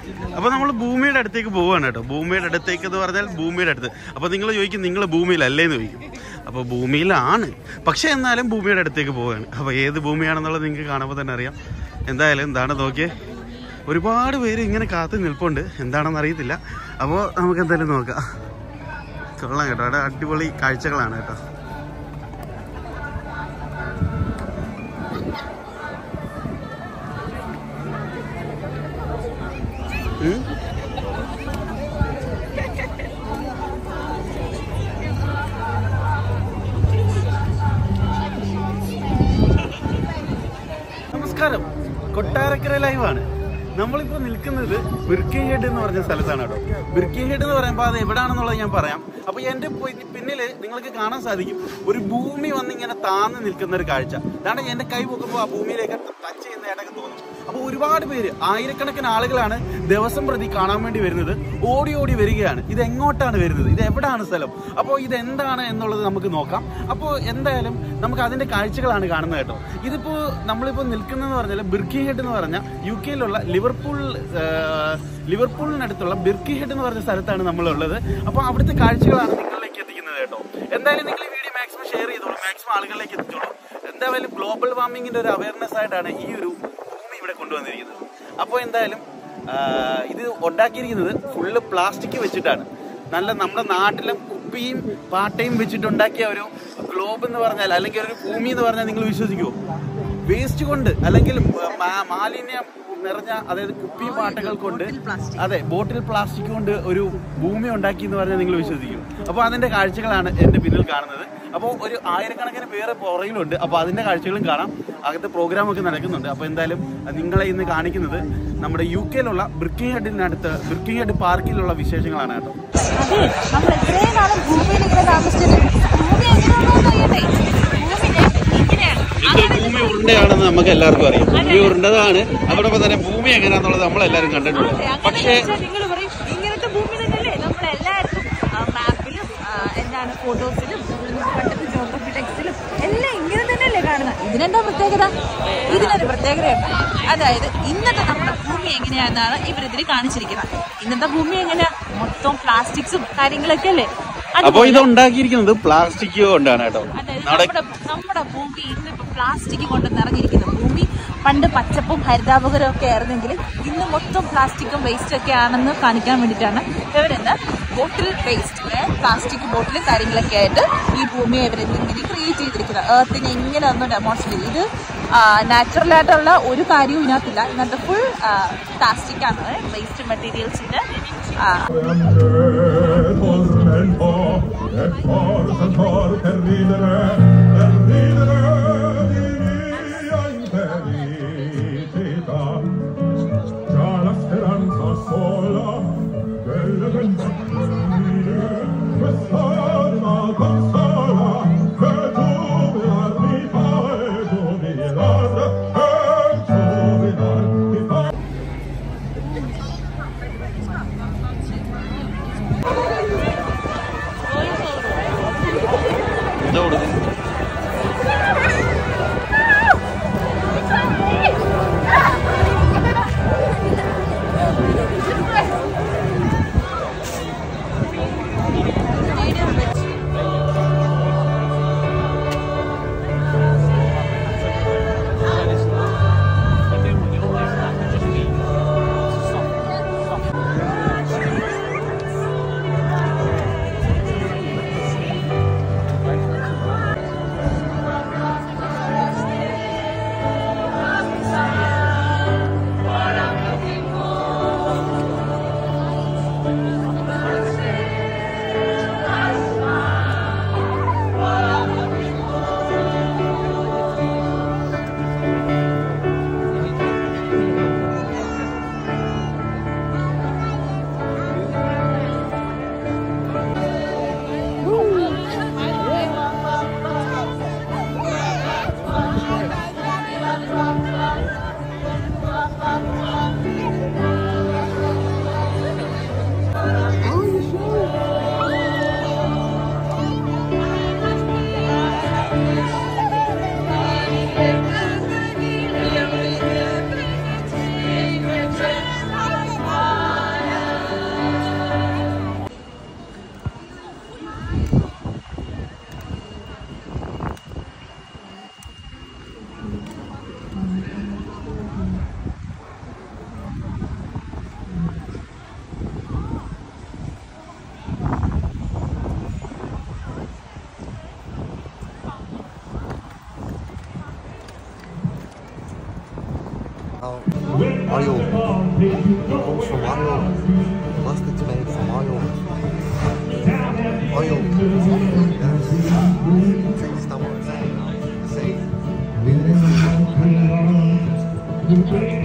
അപ്പൊ നമ്മൾ ഭൂമിയുടെ അടുത്തേക്ക് പോവാണ് കേട്ടോ ഭൂമിയുടെ അടുത്തേക്ക് എന്ന് പറഞ്ഞാൽ ഭൂമിയുടെ അടുത്ത് അപ്പൊ നിങ്ങൾ ചോദിക്കും നിങ്ങൾ ഭൂമിയിലല്ലേന്ന് ചോദിക്കും അപ്പൊ ഭൂമിയിലാണ് പക്ഷെ എന്നാലും ഭൂമിയുടെ അടുത്തേക്ക് പോവുകയാണ് അപ്പൊ ഏത് ഭൂമിയാണെന്നുള്ളത് നിങ്ങൾക്ക് കാണുമ്പോൾ തന്നെ അറിയാം എന്തായാലും എന്താണ് നോക്കിയേ ഒരുപാട് പേര് ഇങ്ങനെ കാത്തു നിൽപ്പുണ്ട് എന്താണെന്ന് അറിയത്തില്ല അപ്പോൾ നമുക്ക് എന്തായാലും നോക്കാം കൊള്ളാം കേട്ടോ അവിടെ അടിപൊളി കാഴ്ചകളാണ് കേട്ടോ ഉം? നമസ്കാരം കൊട്ടാരക്കര ലൈവാണ് നമ്മളിപ്പോ നിൽക്കുന്നത് ബിർക്കി ഹെഡ് എന്ന് പറഞ്ഞ സ്ഥലത്താണ് കേട്ടോ ബിർക്കി ഹെഡ് എന്ന് പറയുമ്പോൾ അത് എവിടാണെന്നുള്ളത് ഞാൻ പറയാം അപ്പൊ എന്റെ പിന്നില് നിങ്ങൾക്ക് കാണാൻ സാധിക്കും ഒരു ഭൂമി വന്നിങ്ങനെ താന്ന് നിൽക്കുന്ന ഒരു കാഴ്ച അതാണ് എന്റെ കൈ പൊക്കുമ്പോൾ ആ ഭൂമിയിലേക്ക് ടച്ച് ചെയ്യുന്നതായിട്ടൊക്കെ തോന്നും അപ്പോൾ ഒരുപാട് പേര് ആയിരക്കണക്കിന് ആളുകളാണ് ദിവസം പ്രതി കാണാൻ വേണ്ടി വരുന്നത് ഓടി ഓടി വരികയാണ് ഇത് എങ്ങോട്ടാണ് വരുന്നത് ഇത് എവിടാണ് സ്ഥലം അപ്പോൾ ഇത് എന്താണ് എന്നുള്ളത് നമുക്ക് നോക്കാം അപ്പോൾ എന്തായാലും നമുക്ക് അതിന്റെ കാഴ്ചകളാണ് കാണുന്നത് കേട്ടോ ഇതിപ്പോ നമ്മളിപ്പോൾ നിൽക്കുന്നതെന്ന് പറഞ്ഞാൽ ബിർക്കി ഹെഡ് എന്ന് പറഞ്ഞ യു കെയിലുള്ള ലിവർപൂൾ ആ, ലിവർപൂളിനടുത്തുള്ള ബിർക്കി ഹെഡ് എന്ന് പറഞ്ഞ സ്ഥലത്താണ് നമ്മളുള്ളത് അപ്പോൾ അവിടുത്തെ കാഴ്ചകളാണ് നിങ്ങളിലേക്ക് എത്തിക്കുന്നത് കേട്ടോ എന്തായാലും നിങ്ങൾ ഈ വീഡിയോ മാക്സിമം ഷെയർ ചെയ്തോളൂ മാക്സിമം ആളുകളിലേക്ക് എത്തിച്ചോളൂ എന്തായാലും ഗ്ലോബൽ വാർമിങ്ങിന്റെ ഒരു അവയർനെസ് ആയിട്ടാണ് ഈ ഒരു ഭൂമി ഇവിടെ കൊണ്ടുവന്നിരിക്കുന്നത് അപ്പോൾ എന്തായാലും ആ, ഇത് ഉണ്ടാക്കിയിരിക്കുന്നത് ഫുള്ള് പ്ലാസ്റ്റിക് വെച്ചിട്ടാണ് നല്ല നമ്മുടെ നാട്ടിലെ കുപ്പിയും പാട്ടയും വെച്ചിട്ടുണ്ടാക്കിയ ഒരു ഗ്ലോബ് എന്ന് പറഞ്ഞാൽ അല്ലെങ്കിൽ ഒരു ഭൂമി എന്ന് പറഞ്ഞാൽ നിങ്ങൾ വിശ്വസിക്കുമോ വേസ്റ്റ് കൊണ്ട് അല്ലെങ്കിൽ മാ- മാലിന്യം നിറഞ്ഞ അതായത് കുപ്പിയും പാട്ടകൾ കൊണ്ട് അതെ ബോട്ടിൽ പ്ലാസ്റ്റിക് കൊണ്ട് ഒരു ഭൂമി ഉണ്ടാക്കി എന്ന് പറഞ്ഞാൽ നിങ്ങൾ വിശ്വസിക്കും അപ്പോൾ അതിന്റെ കാഴ്ചകളാണ് എന്റെ പിന്നിൽ കാണുന്നത് അപ്പോൾ ഒരു ആയിരക്കണക്കിന് പേര് പുറകിലുണ്ട് അപ്പോൾ അതിന്റെ കാഴ്ചകളും കാണാം അകത്ത് പ്രോഗ്രാം ഒക്കെ നടക്കുന്നുണ്ട് അപ്പോൾ എന്തായാലും നിങ്ങളെ ഇന്ന് കാണിക്കുന്നത് നമ്മുടെ യു കെയിലുള്ള ബ്രിക്കിംഗ് ഹെഡിനടുത്ത് ബ്രിക്കിംഗ് ഹെഡ് പാർക്കിലുള്ള വിശേഷങ്ങളാണ് കേട്ടോ അതെ നമ്മൾ ഇത്രയും കാലം ഭൂമിയിൽ ഇങ്ങനെ താമസിച്ചിട്ട് ഭൂമി എങ്ങനെയാണെന്ന് അറിയണ്ടേ ഭൂമി ഇങ്ങനെയാണ് ഇത് ഭൂമി ഉരുണ്ടയാണെന്ന് നമുക്ക് എല്ലാവർക്കും അറിയാം ഭൂമി ഉരുണ്ടതാണ് അതോടൊപ്പം തന്നെ ഭൂമി എങ്ങനെയാണെന്നുള്ളത് നമ്മളെല്ലാവരും കണ്ടിട്ടുണ്ട് പക്ഷേ നിങ്ങൾ പറയും ഇങ്ങനത്തെ ഭൂമി തന്നെയല്ലേ നമ്മൾ എല്ലായിടത്തും മാപ്പിലും എന്താണ് ഫോട്ടോസിലും പണ്ടത്തെ ജോഗ്രഫി ടെക്സ്റ്റിലും എല്ലാം ഇങ്ങനെ തന്നെയല്ലേ കാണുന്നത് ഇതിനെന്താ പ്രത്യേകത ഇതിനൊരു പ്രത്യേകതയുണ്ട് അതായത് ഇന്നത്തെ നമ്മുടെ ഭൂമി എങ്ങനെയാണെന്നാണ് ഇവരിതിൽ കാണിച്ചിരിക്കുന്നത് ഇന്നത്തെ ഭൂമി എങ്ങനെയാ മൊത്തം പ്ലാസ്റ്റിക്സും കാര്യങ്ങളൊക്കെ അല്ലേ അപ്പൊ ഇത് ഉണ്ടാക്കിയിരിക്കുന്നത് പ്ലാസ്റ്റിക് കൊണ്ടാണ് കേട്ടോ അതായത് നമ്മുടെ നമ്മുടെ നമ്മുടെ ഭൂമി ഇന്ന് ഇപ്പൊ പ്ലാസ്റ്റിക് കൊണ്ട് നിറഞ്ഞിരിക്കുന്നു ഭൂമി പണ്ട് പച്ചപ്പും ഹരിതാപകരവും ഒക്കെ ആയിരുന്നെങ്കിൽ ഇന്ന് മൊത്തം പ്ലാസ്റ്റിക്കും വേസ്റ്റ് ഒക്കെ ആണെന്ന് കാണിക്കാൻ വേണ്ടിയിട്ടാണ് ഇവരെന്ന് ബോട്ടിൽ വേസ്റ്റ് പ്ലാസ്റ്റിക് ബോട്ടിൽ കാര്യങ്ങളൊക്കെ ആയിട്ട് ഈ ഭൂമിയെ ഇവരെന്ന് ഇങ്ങനെ ക്രിയേറ്റ് ചെയ്തിരിക്കുന്നത് ഏർത്തിനെ ഇങ്ങനെ ഒന്ന് ഡെമോൺസ്ട്രേറ്റ് ചെയ്ത് നാച്ചുറൽ ആയിട്ടുള്ള ഒരു കാര്യവും ഇതിനകത്തില്ല ഇന്നത്തെ ഫുൾ പ്ലാസ്റ്റിക് ആണ് വേസ്റ്റ് മെറ്റീരിയൽസിന്റെ e forza ancora per ridere, per ridere di mia infelicità. Già la speranza sola delle vent'anni quest'anima consola che tu mi fai giubilar, e giubilar mi fai. എന്താ കൊടുക്കുന്നത് Uh, oil. It comes from oil. Mustard's made from oil. Oil. Yes. Do you understand what I'm saying now? See?